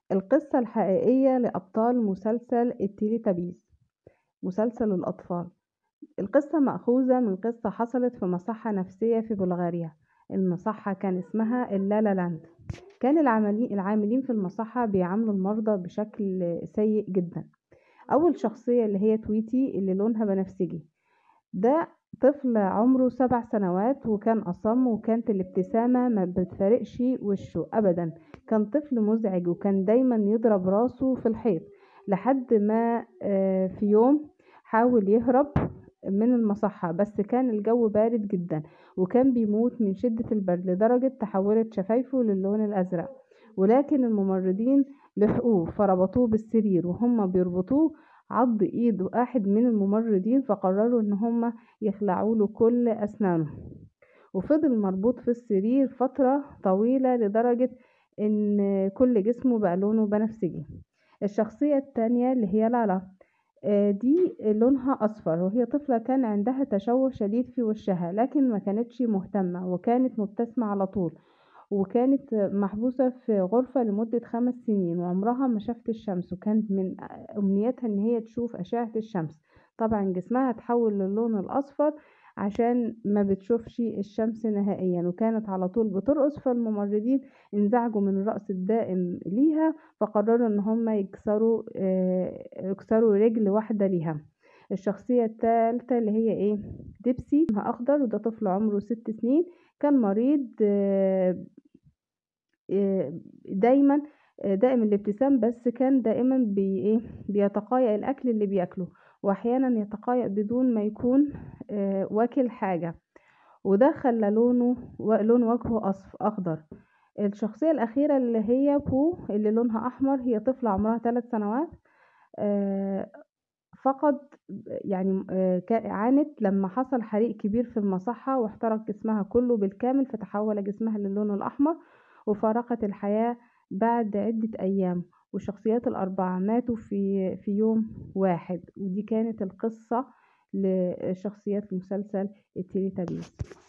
القصة الحقيقية لأبطال مسلسل التيليتابيز مسلسل الأطفال القصة مأخوذة من قصة حصلت في مصحة نفسية في بلغاريا المصحة كان اسمها اللالا لاند كان العاملين في المصحة بيعاملوا المرضى بشكل سيء جدا أول شخصية اللي هي تويتي اللي لونها بنفسجي ده طفل عمره سبع سنوات وكان أصم وكانت الابتسامة ما بتفارقش وشه أبدا كان طفل مزعج وكان دايما يضرب راسه في الحيط لحد ما آه، في يوم حاول يهرب من المصحة بس كان الجو بارد جدا وكان بيموت من شدة البرد لدرجة تحولت شفايفه للون الأزرق ولكن الممرضين لحقوه فربطوه بالسرير وهم بيربطوه عض ايد واحد من الممرضين فقرروا ان هم يخلعوا له كل اسنانه وفضل مربوط في السرير فترة طويلة لدرجة ان كل جسمه بقى لونه بنفسجي الشخصية التانية اللي هي لالا آه، دي لونها أصفر وهي طفلة كان عندها تشوه شديد في وشها لكن ما كانتش مهتمة وكانت مبتسمة على طول وكانت محبوسة في غرفة لمدة خمس سنين وعمرها ما شافت الشمس وكانت من أمنياتها إن هي تشوف أشعة الشمس طبعا جسمها اتحول للون الأصفر عشان ما بتشوفش الشمس نهائيا وكانت على طول بترقص فالممرضين انزعجوا من الرقص الدائم ليها فقرروا ان هم يكسروا آه، يكسروا رجل واحدة ليها الشخصية الثالثة اللي هي ايه ديبسي اخضر وده طفل عمره ست سنين كان مريض آه، آه، دايما دائم الابتسام بس كان دائما بي ايه بيتقايا الاكل اللي بياكله واحيانا يتقايا بدون ما يكون آه، واكل حاجة وده خلى لونه لون وجهه اخضر الشخصية الأخيرة اللي هي بو اللي لونها أحمر هي طفلة عمرها ثلاث سنوات فقد يعني عانت لما حصل حريق كبير في المصحة واحترق جسمها كله بالكامل فتحول جسمها للون الأحمر وفارقت الحياة بعد عدة أيام والشخصيات الأربعة ماتوا في في يوم واحد ودي كانت القصة لشخصيات المسلسل التيليتابيز